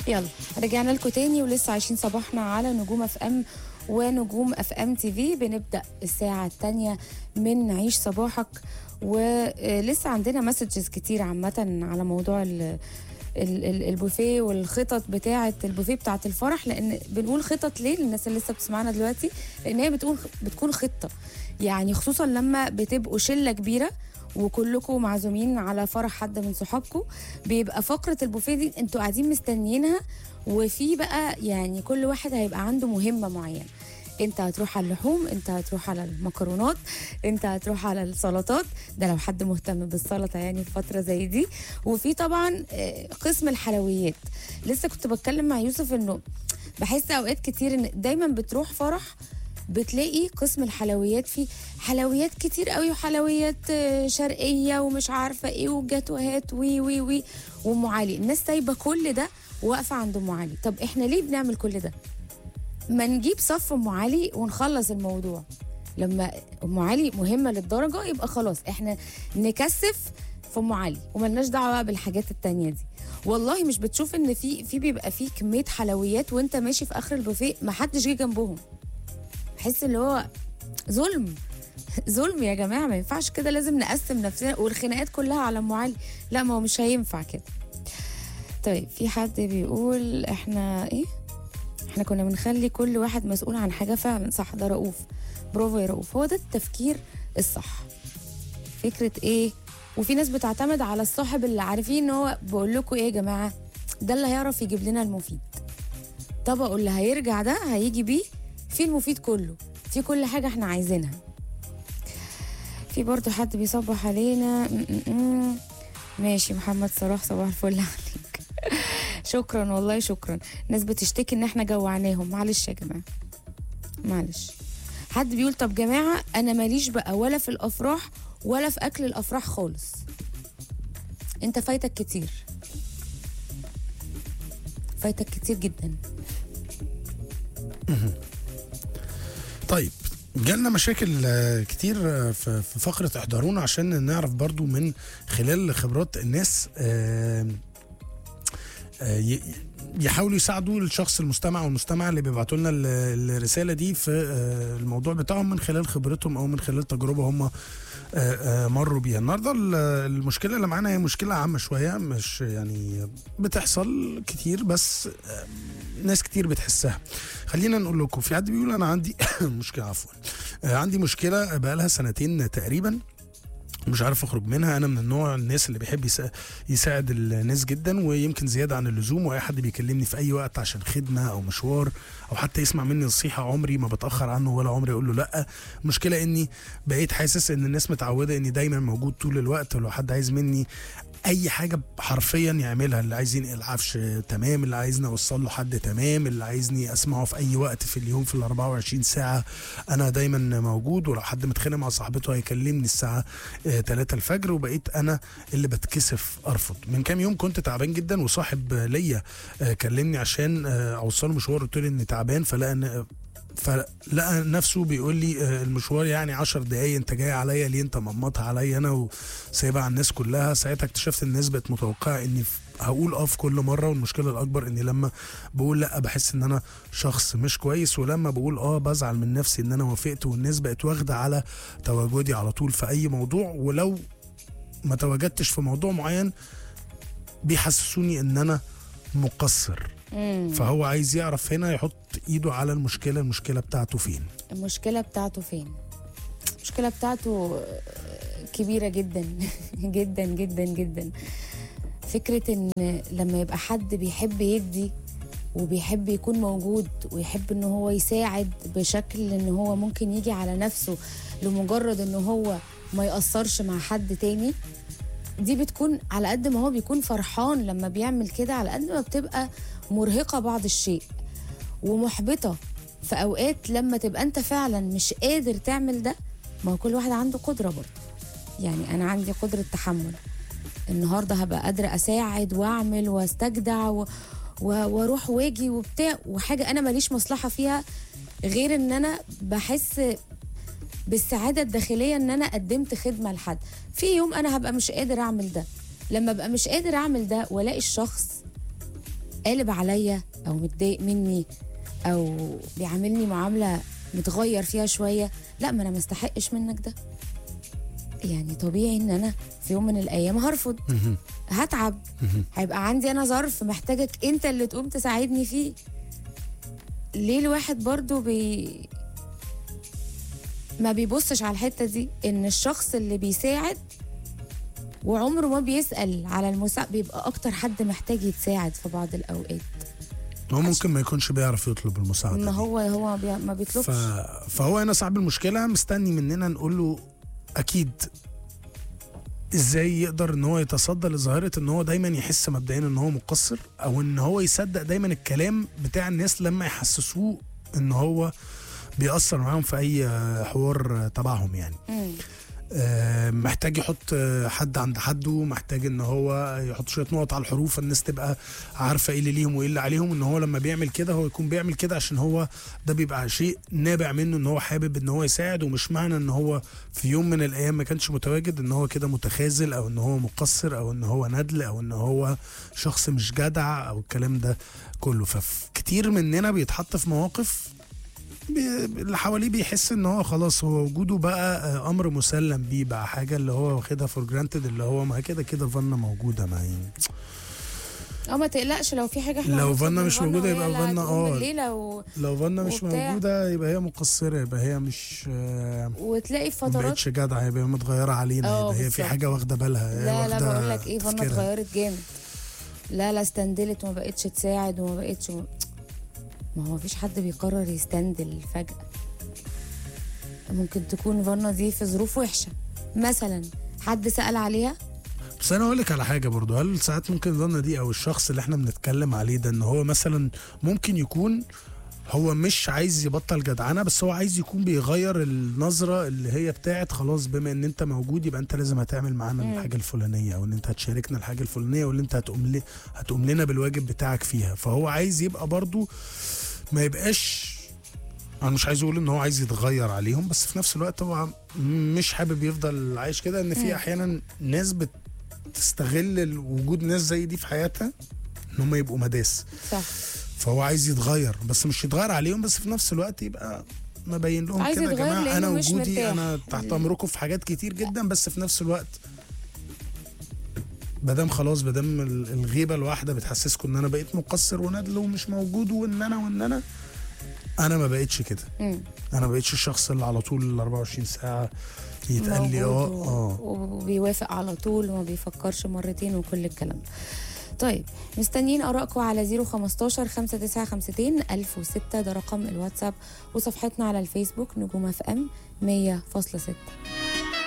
يلا رجعنا لكم تاني ولسه عايشين صباحنا على نجوم اف ام ونجوم اف ام تي في بنبدا الساعه الثانيه من عيش صباحك ولسه عندنا مسجز كتير عامه على موضوع ال ال- ال- البوفيه والخطط بتاعه البوفيه بتاعه الفرح لان بنقول خطط ليه للناس اللي لسه بتسمعنا دلوقتي لان هي بتقول بتكون خطه يعني خصوصا لما بتبقوا شله كبيره وكلكم معزومين على فرح حد من صحابكم بيبقى فقره البوفيه دي انتوا قاعدين مستنيينها وفي بقى يعني كل واحد هيبقى عنده مهمه معينه انت هتروح على اللحوم انت هتروح على المكرونات انت هتروح على السلطات ده لو حد مهتم بالسلطه يعني في فتره زي دي وفي طبعا آه، قسم الحلويات لسه كنت بتكلم مع يوسف انه بحس اوقات كتير ان دايما بتروح فرح بتلاقي قسم الحلويات فيه حلويات كتير قوي وحلويات آه، شرقيه ومش عارفه ايه وجاتوهات وي وي وي وام علي الناس سايبه كل ده واقفه عند ام علي طب احنا ليه بنعمل كل ده ما نجيب صف ام علي ونخلص الموضوع لما ام علي مهمه للدرجه يبقى خلاص احنا نكثف في ام علي وملناش دعوه بقى بالحاجات التانية دي والله مش بتشوف ان في في بيبقى في كميه حلويات وانت ماشي في اخر البوفيه ما حدش جه جنبهم بحس اللي هو ظلم ظلم يا جماعه ما ينفعش كده لازم نقسم نفسنا والخناقات كلها على ام علي لا ما هو مش هينفع كده طيب في حد بيقول احنا ايه احنا كنا بنخلي كل واحد مسؤول عن حاجه فعلا صح ده رؤوف برافو يا رؤوف هو ده التفكير الصح فكره ايه وفي ناس بتعتمد على الصاحب اللي عارفين ان هو بقول لكم ايه يا جماعه ده اللي هيعرف يجيب لنا المفيد طبقه اللي هيرجع ده هيجي بيه في المفيد كله في كل حاجه احنا عايزينها في برضه حد بيصبح علينا م- م- م. ماشي محمد صلاح صباح الفل عليك شكرا والله شكرا ناس بتشتكي ان احنا جوعناهم معلش يا جماعه معلش حد بيقول طب جماعه انا ماليش بقى ولا في الافراح ولا في اكل الافراح خالص انت فايتك كتير فايتك كتير جدا طيب جالنا مشاكل آه، كتير آه، في في فقرة احضرونا عشان نعرف برضو من خلال خبرات الناس آه، آه، ي- يحاولوا يساعدوا الشخص المستمع والمستمع اللي بيبعتوا لنا ال- الرسالة دي في آه، الموضوع بتاعهم من خلال خبرتهم أو من خلال تجربة هم آه، آه، مروا بيها النهارده ال- المشكله اللي معانا هي مشكله عامه شويه مش يعني بتحصل كتير بس آه، ناس كتير بتحسها خلينا نقول لكم في حد بيقول انا عندي مشكله عفوا آه، عندي مشكله بقالها سنتين تقريبا مش عارف اخرج منها انا من النوع الناس اللي بيحب يسا- يساعد الناس جدا ويمكن زياده عن اللزوم واي حد بيكلمني في اي وقت عشان خدمه او مشوار او حتى يسمع مني نصيحه عمري ما بتاخر عنه ولا عمري اقول له لا المشكله اني بقيت حاسس ان الناس متعوده اني دايما موجود طول الوقت ولو حد عايز مني اي حاجه حرفيا يعملها اللي عايز ينقل عفش تمام اللي عايزني اوصل له حد تمام اللي عايزني اسمعه في اي وقت في اليوم في ال 24 ساعه انا دايما موجود ولو حد متخانق مع صاحبته هيكلمني الساعه 3 الفجر وبقيت انا اللي بتكسف ارفض من كام يوم كنت تعبان جدا وصاحب ليا آه، كلمني عشان آه، اوصله مشوار قلت له اني تعبان فلقى إن- فلقى نفسه بيقول لي آه، المشوار يعني 10 دقايق انت جاي عليا ليه انت ممطها عليا انا وسايبها على الناس كلها ساعتها اكتشفت ان الناس بقت متوقعه اني ف- هقول اه في كل مره والمشكله الاكبر اني لما بقول لا بحس ان انا شخص مش كويس ولما بقول اه بزعل من نفسي ان انا وافقت والناس بقت واخده على تواجدي على طول في اي موضوع ولو ما تواجدتش في موضوع معين بيحسسوني ان انا مقصر مم. فهو عايز يعرف هنا يحط ايده على المشكله المشكله بتاعته فين المشكلة بتاعته فين؟ المشكلة بتاعته آه، كبيرة جدا جدا جدا جدا فكرة ان لما يبقى حد بيحب يدي وبيحب يكون موجود ويحب ان هو يساعد بشكل ان هو ممكن يجي على نفسه لمجرد ان هو ما يأثرش مع حد تاني دي بتكون على قد ما هو بيكون فرحان لما بيعمل كده على قد ما بتبقى مرهقة بعض الشيء ومحبطة في أوقات لما تبقى أنت فعلا مش قادر تعمل ده ما هو كل واحد عنده قدرة برضه يعني أنا عندي قدرة تحمل النهاردة هبقى قادرة أساعد وأعمل واستجدع و... و... واروح واجي وبتاع وحاجة أنا ماليش مصلحة فيها غير إن أنا بحس بالسعادة الداخلية إن أنا قدمت خدمة لحد في يوم أنا هبقى مش قادر أعمل ده لما أبقى مش قادر أعمل ده وألاقي الشخص قالب عليا او متضايق مني او بيعاملني معامله متغير فيها شويه لا ما انا ما استحقش منك ده يعني طبيعي ان انا في يوم من الايام هرفض مهم. هتعب مهم. هيبقى عندي انا ظرف محتاجك انت اللي تقوم تساعدني فيه ليه الواحد برضو بي ما بيبصش على الحته دي ان الشخص اللي بيساعد وعمره ما بيسأل على المساعد بيبقى اكتر حد محتاج يتساعد في بعض الاوقات هو ممكن ما يكونش بيعرف يطلب المساعده ما دي. هو هو بي ما ف... بيطلبش فهو هنا صاحب المشكله مستني مننا نقول له اكيد ازاي يقدر ان هو يتصدى لظاهره ان هو دايما يحس مبدئيا ان هو مقصر او ان هو يصدق دايما الكلام بتاع الناس لما يحسسوه ان هو بيأثر معاهم في اي حوار تبعهم يعني مم. آه، محتاج يحط آه، حد عند حده محتاج ان هو يحط شويه نقط على الحروف فالناس تبقى عارفه ايه اللي ليهم وايه اللي عليهم ان هو لما بيعمل كده هو يكون بيعمل كده عشان هو ده بيبقى شيء نابع منه ان هو حابب ان هو يساعد ومش معنى ان هو في يوم من الايام ما كانش متواجد ان هو كده متخاذل او ان هو مقصر او ان هو ندل او ان هو شخص مش جدع او الكلام ده كله فكتير مننا بيتحط في مواقف بي- اللي حواليه بيحس ان هو خلاص هو وجوده بقى آه، امر مسلم بيه بقى حاجه اللي هو واخدها فور جرانتد اللي هو ما كده كده فانا موجوده ما يعني اه ما تقلقش لو في حاجه احنا لو هنطلب فانا من مش فانا موجودة وهي يبقى اللي فانا هتقوم اه. بالليله و... لو فانا مش وبتاع. موجوده يبقى هي مقصره يبقى هي مش آه، وتلاقي في ما فترات بقتش جدعه يبقى هي متغيره علينا اه يبقى هي في بالظبط. حاجه واخده بالها هي لا لا واخدة بقول لك ايه فانا تفكيرها. اتغيرت جامد لا لا استندلت وما بقتش تساعد وما بقتش ما هو مفيش حد بيقرر يستندل فجأة ممكن تكون فانا دي في ظروف وحشة مثلا حد سأل عليها بس انا اقول لك على حاجه برضو هل ساعات ممكن ظن دي او الشخص اللي احنا بنتكلم عليه ده ان هو مثلا ممكن يكون هو مش عايز يبطل جدعنه بس هو عايز يكون بيغير النظره اللي هي بتاعت خلاص بما ان انت موجود يبقى انت لازم هتعمل معانا مم. الحاجه الفلانيه او ان انت هتشاركنا الحاجه الفلانيه واللي انت هتقوم لي هتقوم لنا بالواجب بتاعك فيها فهو عايز يبقى برضو ما يبقاش انا مش عايز اقول ان هو عايز يتغير عليهم بس في نفس الوقت هو مش حابب يفضل عايش كده ان مم. في احيانا ناس بتستغل ال- وجود ناس زي دي في حياتها ان هم يبقوا مداس صح فهو عايز يتغير بس مش يتغير عليهم بس في نفس الوقت يبقى مبين لهم عايز كده يا يتغير جماعه لأنه انا مش وجودي مرتاح. انا تحت امركم في حاجات كتير جدا بس في نفس الوقت مادام خلاص مادام ال- الغيبه الواحده بتحسسكم ان انا بقيت مقصر وندل ومش موجود وان انا وان انا انا ما بقتش كده مم. انا ما بقتش الشخص اللي على طول ال 24 ساعه يتقال لي اه موجود و- اه وبيوافق على طول وما بيفكرش مرتين وكل الكلام ده طيب مستنيين ارائكم على 015 5952 1006 ده رقم الواتساب وصفحتنا على الفيسبوك نجوم اف ام 100.6